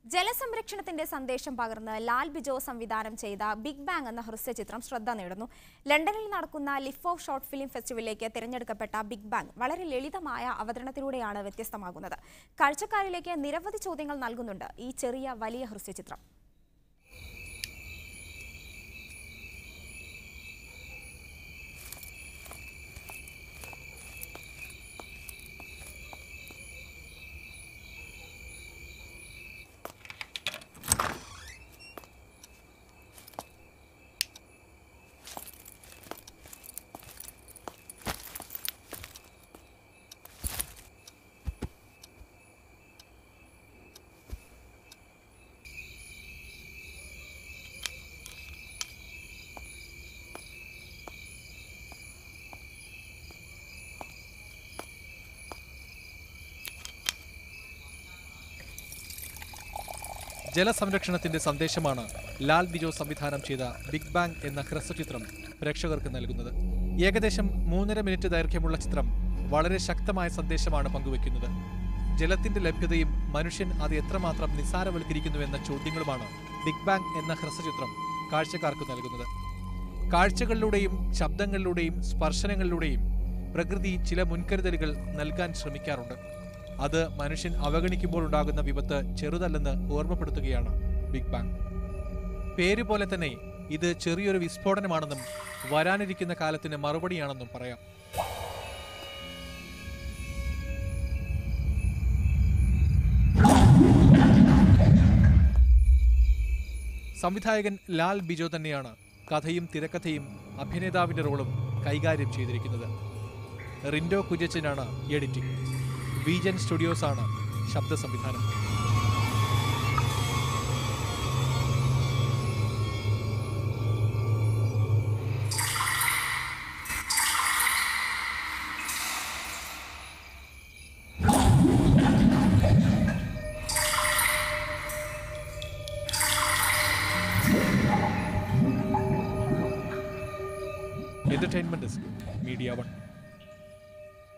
ജലസംരക്ഷണത്തിന്റെ സന്ദേശം പകർന്ന് ലാൽ ബിജോ സംവിധാനം ചെയ്ത ബിഗ് ബാങ് എന്ന ഹ്രസ്വചിത്രം ശ്രദ്ധ നേടുന്നു ലണ്ടനിൽ നടക്കുന്ന ലിഫ് ഓഫ് ഷോർട്ട് ഫിലിം ഫെസ്റ്റിവലിലേക്ക് തിരഞ്ഞെടുക്കപ്പെട്ട ബിഗ് ബാങ് വളരെ ലളിതമായ അവതരണത്തിലൂടെയാണ് വ്യത്യസ്തമാകുന്നത് കാഴ്ചക്കാരിലേക്ക് നിരവധി ചോദ്യങ്ങൾ നൽകുന്നുണ്ട് ഈ ചെറിയ വലിയ ഹ്രസ്വചിത്രം ജലസംരക്ഷണത്തിന്റെ സന്ദേശമാണ് ലാൽ ബിജോ സംവിധാനം ചെയ്ത ബിഗ് ബാങ് എന്ന ഹ്രസ്വചിത്രം പ്രേക്ഷകർക്ക് നൽകുന്നത് ഏകദേശം മൂന്നര മിനിറ്റ് ദൈർഘ്യമുള്ള ചിത്രം വളരെ ശക്തമായ സന്ദേശമാണ് പങ്കുവെക്കുന്നത് ജലത്തിന്റെ ലഭ്യതയും മനുഷ്യൻ അത് എത്രമാത്രം നിസ്സാരവൽക്കരിക്കുന്നു എന്ന ചോദ്യങ്ങളുമാണ് ബിഗ് ബാങ് എന്ന ഹ്രസ്വചിത്രം കാഴ്ചക്കാർക്ക് നൽകുന്നത് കാഴ്ചകളിലൂടെയും ശബ്ദങ്ങളിലൂടെയും സ്പർശനങ്ങളിലൂടെയും പ്രകൃതി ചില മുൻകരുതലുകൾ നൽകാൻ ശ്രമിക്കാറുണ്ട് അത് മനുഷ്യൻ അവഗണിക്കുമ്പോൾ ഉണ്ടാകുന്ന വിപത്ത് ചെറുതല്ലെന്ന് ഓർമ്മപ്പെടുത്തുകയാണ് ബിഗ് ബാങ് പേര് പോലെ തന്നെ ഇത് ചെറിയൊരു വിസ്ഫോടനമാണെന്നും വരാനിരിക്കുന്ന കാലത്തിന് മറുപടിയാണെന്നും പറയാം സംവിധായകൻ ലാൽ ബിജോ തന്നെയാണ് കഥയും തിരക്കഥയും അഭിനേതാവിന്റെ റോളും കൈകാര്യം ചെയ്തിരിക്കുന്നത് റിൻഡോ കുജച്ചനാണ് എഡിറ്റിംഗ് വിജൻ സ്റ്റുഡിയോസ് ആണ് ശബ്ദ സംവിധാനം എന്റർടൈൻമെന്റ് ഡെസ്ക് മീഡിയ വൺ